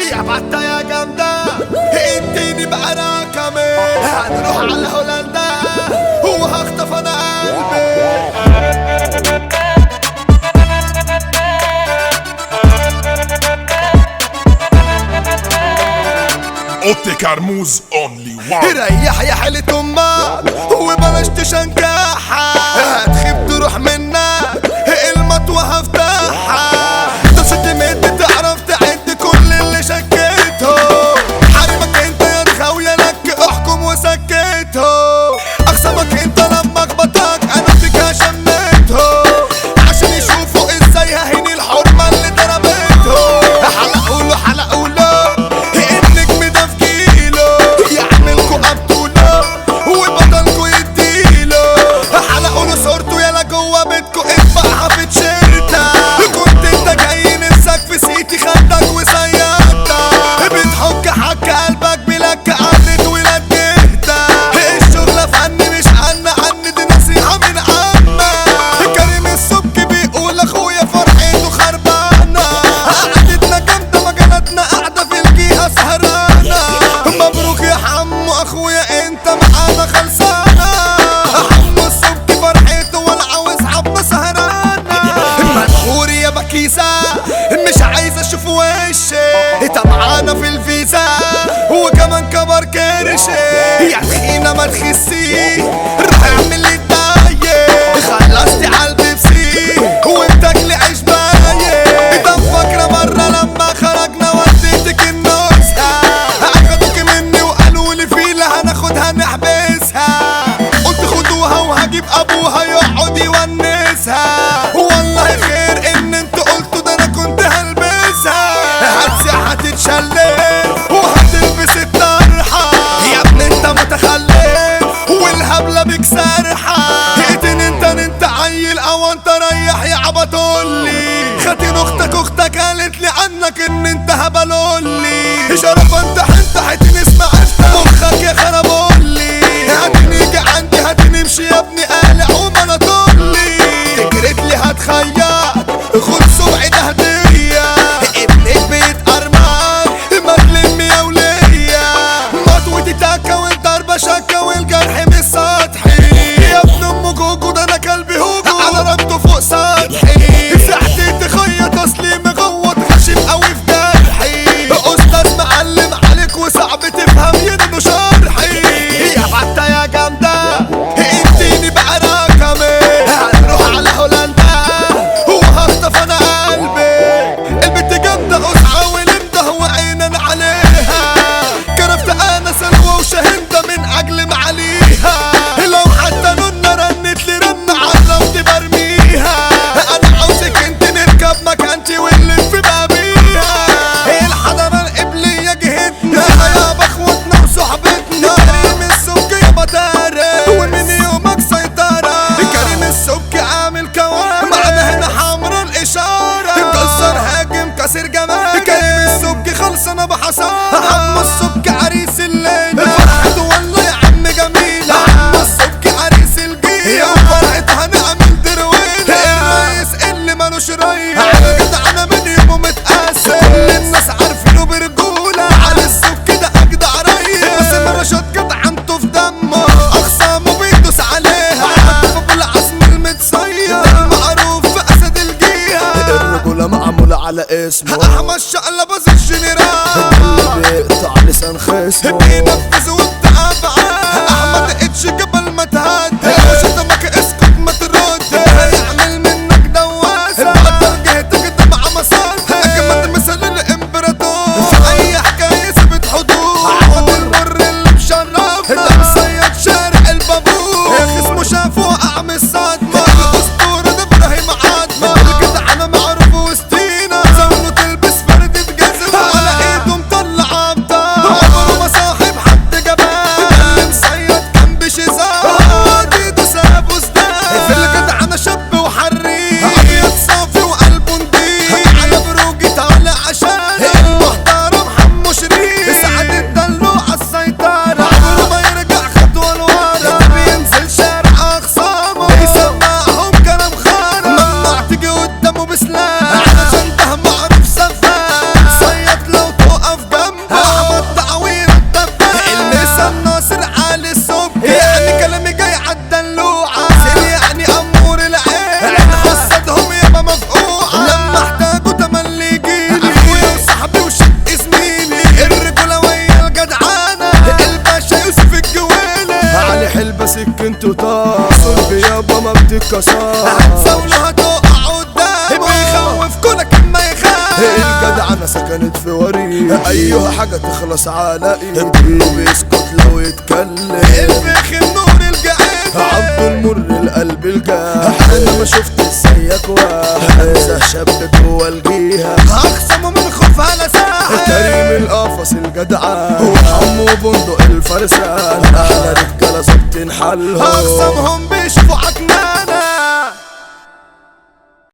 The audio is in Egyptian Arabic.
يا بطة يا جامدة اديني بقى رقمي هنروح على هولندا وهخطف انا قلبي اوتي كرموز اونلي وان ريح يا حالة امك وبلاش تشنكحها هتخيب تروح منك المطوة هفتحها ده ست مد تعرف تعد كل اللي شكيته حرمك انت يا الخاوية لك احكم وسكته اخصمك انت لما اخبطك انا فيك شميته عشان يشوفوا ازاي ههين الحرمة اللي ضربته حلقوا له حلقوا له النجم ده في جيله يعملكوا قبطوله وبطلكوا يديله حلقوا له صورته يلا جوه بيتكوا اطبعها في تيشيرتة كنت انت جاي نفسك في سيتي خدك وسيادتك بتحك حك قلبك بلك قعدت ولاد تهدى الشغلة فن مش عنا عن دي نصيحة من عمك كريم السبكي بيقول اخويا فرحته خربانة قعدتنا جامدة مجالاتنا قاعدة في الجهة سهرانة مبروك يا حمو اخويا انت معانا خلصانة حمو السبكي فرحته ولا عاوز حبة سهرانة مدحور يا بكيسة مش عايز اشوف وشي طمعانة في الفيزا وكمان كبر كرشي يا تخينة ما تخسي روح اعمل لي الداية خلصتي على البيبسي وبتاكلي عيش باية طب فاكرة مرة لما خرجنا وديتك النزهة اخدوك مني وقالوا لي فيلا هناخدها نحبسها قلت خدوها وهجيب ابوها يقعد يونسها والله خير ان انتوا قلتوا ده انا كنت هلبسها هتسيح هتتشلف وهتلبس الطرحة يا ابني انت متخلف والهبلة بيك سارحة اقتن انت انت عيل او انت ريح يا عبطولي خاتين اختك اختك قالت لي عنك ان انت هبلولي شرف انت انت حتين اسمع انت مخك يا خربولي هاتني يجي عندي هاتني امشي يا ابني قالع وما طولي تجريت لي هتخيط خد سبعي ده هدية ابنك بيتقرمط ما تلم يا ولية مطوتي تاكا والضربة شكا والجرح مش سطحي يا ابن ام جوجو ده انا كلبي هوجو على رمته فوق سطحي ساعتي تخيط اصلي مغوط غشيم قوي في جرحي استاذ معلم عليك وصعب تفهم ينه شرحي يا بطة يا جامدة اديني بقى رقمي هنروح على هولندا وهخطف انا قلبي البنت جامدة قصعة ولمدة وعينا عليها كرفت انا سلوى وشهندة من اجل معاليها لو حتى نونة رنت لي رن عرفت برميها انا عاوزك انت نركب مكانتي واللي في بابيها الحضرة القبلية جهتنا يا بخوتنا وصحبتنا كريم السبكي يا بطاري ومن يومك سيطرة كريم السبكي عامل كوارث معنا هنا حمرا الإشارة مكسر هاجم كسر جمال كريم السبكي خلص أنا بحصان عم السبكي عريس الليلة فرحته والله يا عم جميلة عم السبكي عريس الجيل فرحته هنعمل درويلة الرئيس اللي مالوش ريس على كده أنا من يومه متأسف كل الناس عارفينه برجولة على السبكي ده أجدع ريس بس مرشد جدع عنده في دمه أخصامه بيدوس عليها عارفه بالعزم المتصير ده معروف في أسد الجيهة الرجولة معمولة على اسمه أحمد شقلباز الجنرال اللي بيقطع لسان خصمه بينفذ وبتابعه احمد اتش جبل ما تهدى شتمك اسكت ما ترد هيعمل منك دواسه بقدر جهتك ده مع مسار اجمد مثل الامبراطور في اي حكايه ثبت حضور عود المر اللي مشرفنا ده مصيد شارع البابور خصمه شافه وقع من الصدمه الاسطوره ده ابراهيم عظمه الجدع انا معروف وسطينا زونه تلبس فردة جزمه على ايده مطلع ابطال عمره ما صاحب حد الكسار هتساوله هتقع قدامه بيخوف كونك اما يخاف الجدعنة سكنت في وريد أيها حاجة تخلص على ايدي وبيسكت لو يتكلم الفخ النور الجعيد عبد المر القلب الجاح انا ما شفت زيك واحد انسى شاب جوا الجيهة هخصمه من خوف على ساحل كريم القفص الجدعان وحمو بندق الفرسان احنا رجالة ظابطين حالهم هخصمهم بيشوفوا عكنان